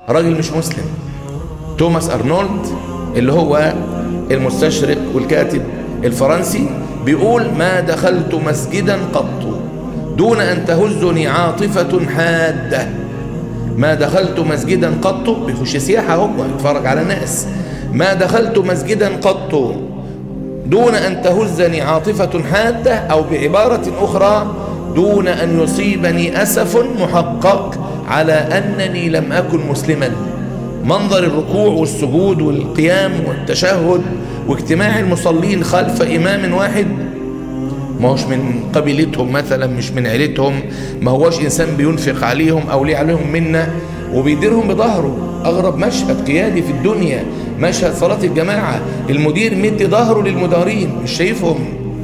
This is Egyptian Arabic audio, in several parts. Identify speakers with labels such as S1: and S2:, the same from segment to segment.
S1: راجل مش مسلم توماس أرنولد اللي هو المستشرق والكاتب الفرنسي بيقول ما دخلت مسجدا قط دون أن تهزني عاطفة حادة ما دخلت مسجدا قط بيخش سياحة هو يتفرج على ناس ما دخلت مسجدا قط دون أن تهزني عاطفة حادة أو بعبارة أخرى دون أن يصيبني أسف محقق على أنني لم أكن مسلما منظر الركوع والسجود والقيام والتشهد واجتماع المصلين خلف إمام واحد ما هوش من قبيلتهم مثلا مش من عيلتهم ما هوش إنسان بينفق عليهم أو ليه عليهم منا وبيديرهم بظهره أغرب مشهد قيادي في الدنيا مشهد صلاة الجماعة المدير مدي ظهره للمدارين مش شايفهم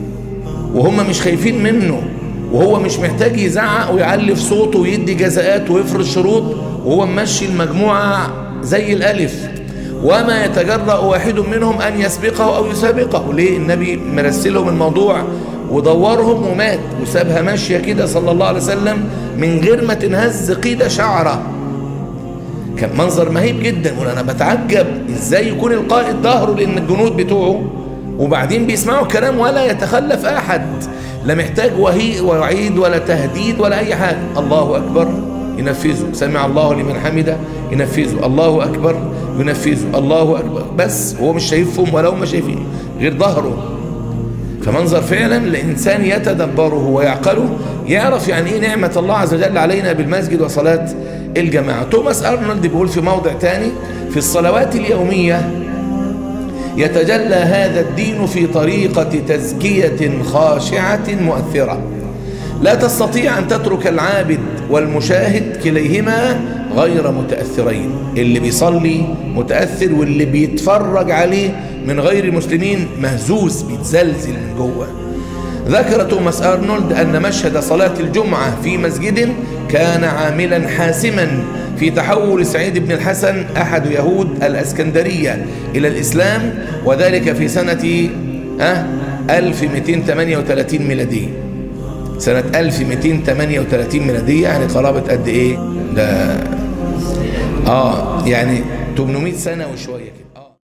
S1: وهم مش خايفين منه وهو مش محتاج يزعق ويعلي في صوته ويدي جزاءات ويفرض شروط وهو ممشي المجموعة زي الألف وما يتجرأ واحد منهم أن يسبقه أو يسابقه ليه النبي مرسلهم الموضوع ودورهم ومات وسابها ماشية كده صلى الله عليه وسلم من غير ما تنهز قيد شعره كان منظر مهيب جدا وانا بتعجب ازاي يكون القائد ظهره لان الجنود بتوعه وبعدين بيسمعوا الكلام ولا يتخلف احد لا محتاج وهي وعيد ولا تهديد ولا اي حاجه الله اكبر ينفذه سمع الله لمن حمده ينفذه الله اكبر ينفذه الله اكبر بس هو مش شايفهم ولا هم شايفين غير ظهره فمنظر فعلا الانسان يتدبره ويعقله يعرف يعني ايه نعمه الله عز وجل علينا بالمسجد وصلاه الجماعه توماس ارنولد بيقول في موضع تاني في الصلوات اليوميه يتجلى هذا الدين في طريقه تزكيه خاشعه مؤثره لا تستطيع أن تترك العابد والمشاهد كليهما غير متأثرين اللي بيصلي متأثر واللي بيتفرج عليه من غير المسلمين مهزوز بيتزلزل من جوه ذكر توماس أرنولد أن مشهد صلاة الجمعة في مسجد كان عاملا حاسما في تحول سعيد بن الحسن أحد يهود الأسكندرية إلى الإسلام وذلك في سنة أه 1238 ميلادية سنة 1238 ميلادية يعني قرابة قد إيه؟ ده آه يعني 800 سنة وشوية